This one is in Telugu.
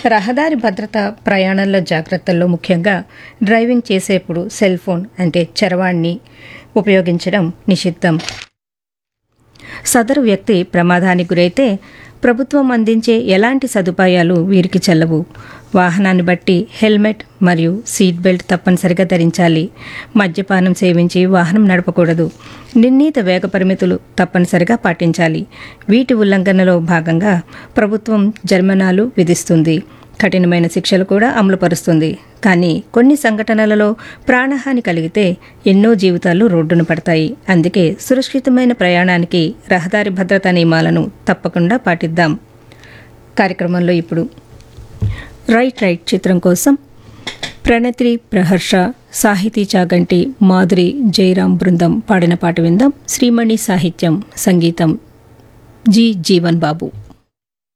రహదారి భద్రత ప్రయాణంలో జాగ్రత్తల్లో ముఖ్యంగా డ్రైవింగ్ చేసేప్పుడు సెల్ ఫోన్ అంటే చరవాణ్ణి ఉపయోగించడం నిషిద్ధం సదరు వ్యక్తి ప్రమాదానికి గురైతే ప్రభుత్వం అందించే ఎలాంటి సదుపాయాలు వీరికి చెల్లవు వాహనాన్ని బట్టి హెల్మెట్ మరియు సీట్ బెల్ట్ తప్పనిసరిగా ధరించాలి మద్యపానం సేవించి వాహనం నడపకూడదు నిర్ణీత వేగ పరిమితులు తప్పనిసరిగా పాటించాలి వీటి ఉల్లంఘనలో భాగంగా ప్రభుత్వం జరిమానాలు విధిస్తుంది కఠినమైన శిక్షలు కూడా అమలుపరుస్తుంది కానీ కొన్ని సంఘటనలలో ప్రాణహాని కలిగితే ఎన్నో జీవితాలు రోడ్డున పడతాయి అందుకే సురక్షితమైన ప్రయాణానికి రహదారి భద్రతా నియమాలను తప్పకుండా పాటిద్దాం కార్యక్రమంలో ఇప్పుడు రైట్ రైట్ చిత్రం కోసం ప్రణతి ప్రహర్ష సాహితీ చాగంటి మాధురి జయరాం బృందం పాడిన పాట విందాం శ్రీమణి సాహిత్యం సంగీతం జి జీవన్ బాబు